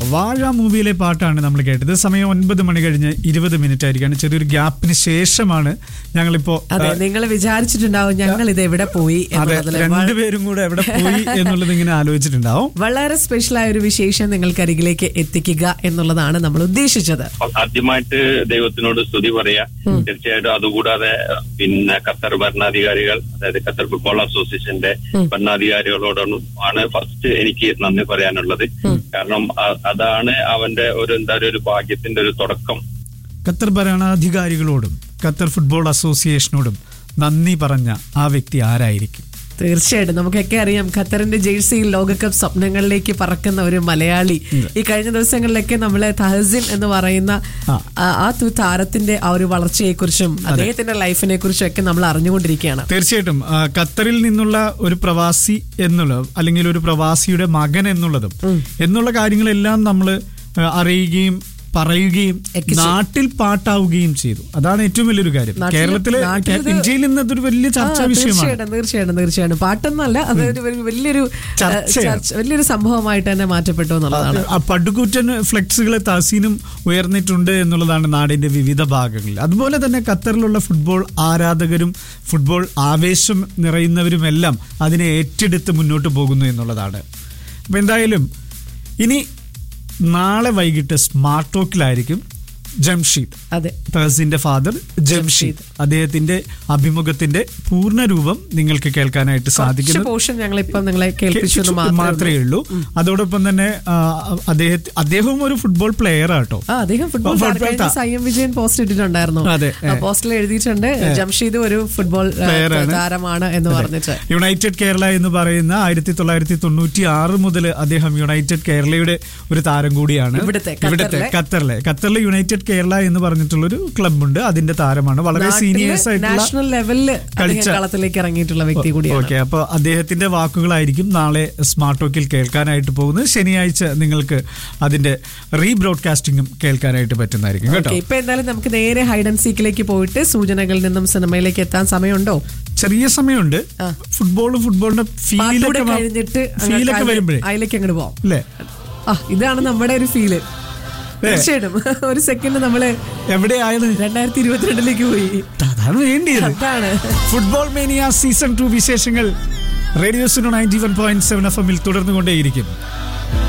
വാഴ മൂവിയിലെ പാട്ടാണ് നമ്മൾ കേട്ടത് സമയം ഒൻപത് മണി കഴിഞ്ഞ് ഇരുപത് മിനിറ്റ് ആയിരിക്കാണ് ചെറിയൊരു ഗ്യാപ്പിന് ശേഷമാണ് ഞങ്ങളിപ്പോ അതെ നിങ്ങൾ വിചാരിച്ചിട്ടുണ്ടാവും ഞങ്ങൾ ഇത് എവിടെ പോയി അതെ എന്നുള്ളതില് രണ്ടുപേരും കൂടെ എവിടെ പോയി എന്നുള്ളത് ഇങ്ങനെ ആലോചിച്ചിട്ടുണ്ടാവും വളരെ സ്പെഷ്യൽ ആയ ഒരു വിശേഷം നിങ്ങൾക്ക് അരികിലേക്ക് എത്തിക്കുക എന്നുള്ളതാണ് നമ്മൾ ഉദ്ദേശിച്ചത് ആദ്യമായിട്ട് ദൈവത്തിനോട് സ്തുതി പറയാ തീർച്ചയായിട്ടും അതുകൂടാതെ പിന്നെ ഖത്തർ ഭരണാധികാരികൾ അതായത് ഖത്തർ ഫുട്ബോൾ അസോസിയേഷന്റെ ഭരണാധികാരികളോടാണ് ആണ് ഫസ്റ്റ് എനിക്ക് നന്ദി പറയാനുള്ളത് കാരണം അ- അതാണ് അവന്റെ ഒരു എന്താ പറയുക ഒരു ഭാഗ്യത്തിന്റെ ഒരു തുടക്കം ഖത്തർ ഭരണാധികാരികളോടും ഖത്തർ ഫുട്ബോൾ അസോസിയേഷനോടും നന്ദി പറഞ്ഞ ആ വ്യക്തി ആരായിരിക്കും തീർച്ചയായിട്ടും നമുക്കൊക്കെ അറിയാം ഖത്തറിന്റെ ജേഴ്സിയിൽ ലോകകപ്പ് സ്വപ്നങ്ങളിലേക്ക് പറക്കുന്ന ഒരു മലയാളി ഈ കഴിഞ്ഞ ദിവസങ്ങളിലൊക്കെ നമ്മളെ തഹസിൻ എന്ന് പറയുന്ന ആ. ആ ആ തു- താരത്തിന്റെ ആ ഒരു വളർച്ചയെക്കുറിച്ചും അദ്ദേഹത്തിന്റെ ലൈഫിനെ കുറിച്ചും ഒക്കെ നമ്മൾ അറിഞ്ഞുകൊണ്ടിരിക്കുകയാണ് തീർച്ചയായിട്ടും ആ, ഖത്തറിൽ നിന്നുള്ള ഒരു പ്രവാസി എന്നുള്ളത് അല്ലെങ്കിൽ ഒരു പ്രവാസിയുടെ മകൻ എന്നുള്ളതും എന്നുള്ള കാര്യങ്ങളെല്ലാം നമ്മൾ അറിയുകയും പറയുകയും നാട്ടിൽ പാട്ടാവുകയും ചെയ്തു അതാണ് ഏറ്റവും വലിയൊരു കാര്യം നാട്ടില്- കേരളത്തിലെ നാട്ടിലിത് ഇന്ത്യയിൽ നിന്ന് അതൊരു വലിയ ചർച്ചാ ആ, വിഷയമാണ് തീർച്ചയായിട്ടും തീർച്ചയായിട്ടും തീർച്ചയായിട്ടും പാട്ടൊന്നല്ല അത് ഒരു ഒരു വലിയൊരു ഏഹ്, ചർച്ചയാണ്. ചർച്ച- വലിയൊരു സംഭവമായിട്ട് തന്നെ മാറ്റപ്പെട്ടു എന്നുള്ളതാണ് ആ പടുകൂറ്റൻ ഫ്ലെക്സുകൾ തഹസീനും ഉയർന്നിട്ടുണ്ട് എന്നുള്ളതാണ് നാടിന്റെ വിവിധ ഭാഗങ്ങളിൽ അതുപോലെ തന്നെ ഖത്തറിലുള്ള ഫുട്ബോൾ ആരാധകരും ഫുട്ബോൾ ആവേശം നിറയുന്നവരുമെല്ലാം അതിനെ ഏറ്റെടുത്ത് മുന്നോട്ട് പോകുന്നു എന്നുള്ളതാണ് അപ്പൊ എന്തായാലും ഇനി നാളെ വൈകിട്ട് സ്മാർട്ട് ടോക്കിലായിരിക്കും ജംഷീദ് അതെ തഹസിന്റെ ഫാദർ ജംഷീദ് അദ്ദേഹത്തിന്റെ അഭിമുഖത്തിന്റെ പൂർണ്ണ രൂപം നിങ്ങൾക്ക് കേൾക്കാനായിട്ട് കുറച്ച് സാധിക്കുന്നത് പോർഷൻ ഞങ്ങൾ ഇപ്പം നിങ്ങളെ കേൾപ്പിച്ചു എന്ന് മാത്രമേ മാത്രമേ ഉള്ളൂ അതോടൊപ്പം തന്നെ ആ, അദ്ദേഹത്തെ അദ്ദേഹവും ഒരു ഫുട്ബോൾ പ്ലെയർ ആട്ടോ ആ അദ്ദേഹം ഫുട്ബോൾ ഫുട്ബോൾ താരം. കഴിഞ്ഞ താ- സയ്യം വിജയൻ പോസ്റ്റ് ഇട്ടിട്ടുണ്ടായിരുന്നു അതെ, ആ ഏ. പോസ്റ്റിൽ എഴുതിയിട്ടുണ്ട് ജംഷീദ് ഒരു ഫുട്ബോൾ ആ, Player ആണ്. താരമാണ് എന്ന് പറഞ്ഞിട്ട് യുണൈറ്റഡ് കേരള എന്ന് പറയുന്ന ആയിരത്തി തൊള്ളായിരത്തി തൊണ്ണൂറ്റി ആറ് മുതൽ അദ്ദേഹം യുണൈറ്റഡ് കേരളയുടെ ഒരു താരം കൂടിയാണ് ഇവിടുത്തെ, ഇവിടുത്തെ ഖത്തറിലെ. ഖത്തറിലെ ഖത്തറിലെ യുണൈറ്റഡ് കേരള എന്ന് പറഞ്ഞിട്ടുള്ള ഒരു ക്ലബുണ്ട് അതിന്റെ താരമാണ് വളരെ സീനിയേഴ്സ് ആയിട്ടുള്ള നാഷണൽ ലെവലില് അദ്ദേഹം കളിച്ച- കളത്തിലേക്ക് ഇറങ്ങിയിട്ടുള്ള വ്യക്തി കൂടിയാണ് ഓക്കെ അപ്പൊ അദ്ദേഹത്തിന്റെ വാക്കുകളായിരിക്കും നാളെ സ്മാർട്ട് ടോക്കിൽ കേൾക്കാനായിട്ട് പോകുന്നത് ശനിയാഴ്ച നിങ്ങൾക്ക് അതിന്റെ റീബ്രോഡ്കാസ്റ്റിംഗും കേൾക്കാനായിട്ട് പറ്റുന്നതായിരിക്കും കേട്ടോ ഓക്കെ ഇപ്പൊ എന്തായാലും നമുക്ക് നേരെ ഹൈഡ് ആൻഡ് സീക്കിലേക്ക് പോയിട്ട് സൂചനകളിൽ നിന്നും സിനിമയിലേക്ക് എത്താൻ സമയമുണ്ടോ ചെറിയ സമയമുണ്ട് ആ. ഫുട്ബോളും ഫുട്ബോളിന്റെ പാട്ടൂടെ ഫീലൊക്കെ വ- കഴിഞ്ഞിട്ട് ഫീലൊക്കെ വരുമ്പോഴേ അതിലേക്ക് അങ്ങോട്ട് പോവാം അല്ലേ ആ ഇതാണ് നമ്മുടെ ഒരു ഫീല് തീർച്ചയായിട്ടും ഒരു സെക്കൻഡ് നമ്മള് എവിടെയാണ് രണ്ടായിരത്തി ഇരുപത്തിരണ്ടിലേക്ക് പോയി അതാണ് വേണ്ടിയത് അതാണ് ഫുട്ബോൾ മേനിയ സീസൺ ടു വിശേഷങ്ങൾ radio Suno ninety one point seven F എമ്മിൽ തുടർന്നുകൊണ്ടേയിരിക്കും